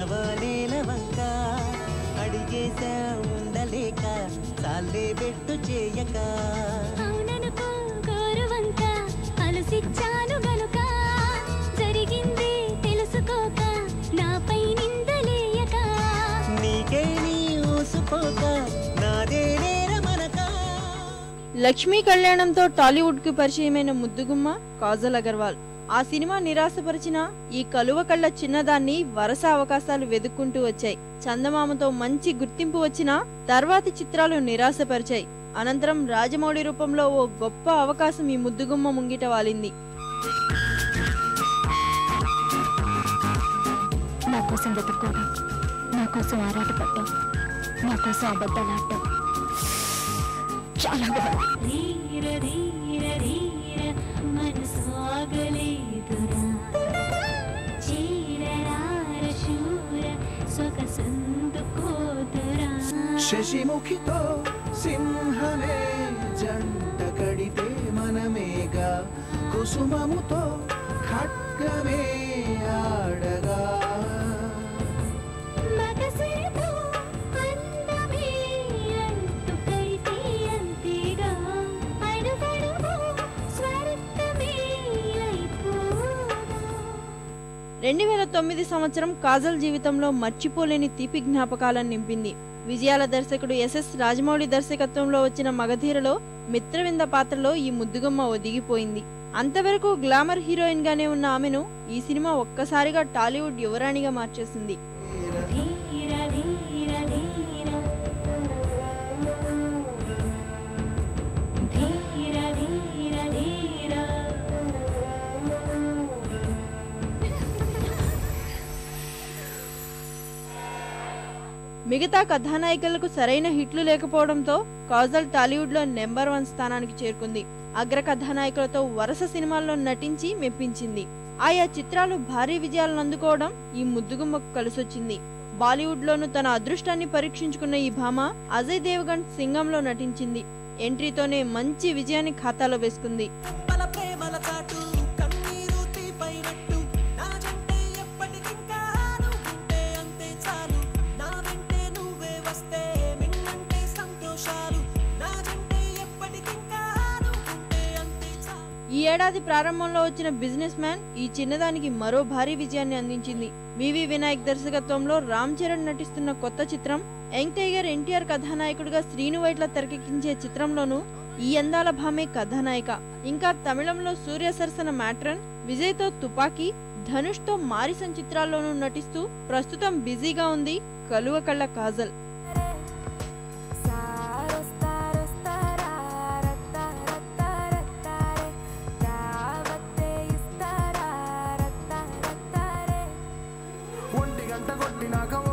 వంక అడిగేశా ఉండలేక సాలే పెట్టు చేయక అవుననుకో గోరువంక అలసిచ్చాను గనుక జరిగింది తెలుసుకోక నాపై నిందలేయక నీకే నీ ఊసుకోక నాదే నేరమనక లక్ష్మీ కళ్యాణంతో టాలీవుడ్ కు పరిచయమైన ముద్దుగుమ్మ కాజల్ అగర్వాల్ ఆ సినిమా నిరాశపరిచిన ఈ కలువ కళ్ళ చిన్నదాన్ని వరుస అవకాశాలు వెతుక్కుంటూ వచ్చాయి చందమామతో మంచి గుర్తింపు వచ్చినా తర్వాతి చిత్రాలు నిరాశపరిచాయి అనంతరం రాజమౌళి రూపంలో ఓ గొప్ప అవకాశం ఈ ముద్దుగుమ్మ ముంగిట వాలింది నా కోసం వెతుక్కోవడం నా కోసం ఆరాటపడ్డం నా కోసం అబద్ధాలాడటం చాలా బాగుంది ధీర ధీర ధీర మనసాగలేదురా చీరరార శూర సొగసందుకోదురా శశిముఖితో సింహమే జంట కడితే మనమేగా కుసుమముతో ఖడ్గమే ఆడగా మగసిరితో అందమే అంటు కడితే అంతేగా అడుగడుగు స్వర్గమే అయిపోదా రెండు వేల తొమ్మిది సంవత్సరం కాజల్ జీవితంలో మర్చిపోలేని తీపి జ్ఞాపకాలను నింపింది విజయాల దర్శకుడు ఎస్ఎస్ రాజమౌళి దర్శకత్వంలో వచ్చిన మగధీరలో మిత్రవింద పాత్రలో ఈ ముద్దుగుమ్మ ఒదిగిపోయింది అంతవరకు గ్లామర్ హీరోయిన్ గానే ఉన్న ఆమెను ఈ సినిమా ఒక్కసారిగా టాలీవుడ్ యువరాణిగా మార్చేసింది ధీర ధీర ధీర ధీర ధీర ధీర మిగతా కథానాయికలకు సరైన హిట్లు లేకపోవడంతో కాజల్ టాలీవుడ్ లో నెంబర్ వన్ స్థానానికి చేరుకుంది అగ్ర కథానాయకులతో వరుస సినిమాల్లో నటించి మెప్పించింది ఆయా చిత్రాలు భారీ విజయాలను అందుకోవడం ఈ ముద్దుగుమ్మకు కలిసొచ్చింది బాలీవుడ్ లోను తన అదృష్టాన్ని పరీక్షించుకున్న ఈ భామ అజయ్ దేవగన్ సింగంలో నటించింది ఎంట్రీతోనే మంచి విజయాన్ని ఖాతాలో వేసుకుంది పల ప్రేమల చాటు కన్నీరు తీపైనట్టు నా జంటే ఎప్పటికింకా నువ్వుంటే అంతే చాలు నా వెంటే నువ్వే వస్తే మిన్నంటే సంతోషాలు నా జంటే ఎప్పటికింకా నువ్వుంటే అంతే చాలు ఈ ఏడాది ప్రారంభంలో వచ్చిన బిజినెస్ మ్యాన్ ఈ చిన్నదానికి మరో భారీ విజయాన్ని అందించింది వివి వినాయక్ దర్శకత్వంలో రామ్ చరణ్ నటిస్తున్న కొత్త చిత్రం యంగ్ టైగర్ ఎన్టీఆర్ కథానాయకుడిగా శ్రీను వైట్ల తెరకెక్కించే చిత్రంలోనూ ఈ అందాల భామే కథానాయిక ఇంకా తమిళంలో సూర్య సరసన మ్యాట్రన్ విజయ్తో తుపాకీ ధనుష్తో మారిసన్ చిత్రాల్లోనూ నటిస్తూ ప్రస్తుతం బిజీగా ఉంది కలువ కళ్ళ కాజల్ ఒంటి గంట కొట్టినాక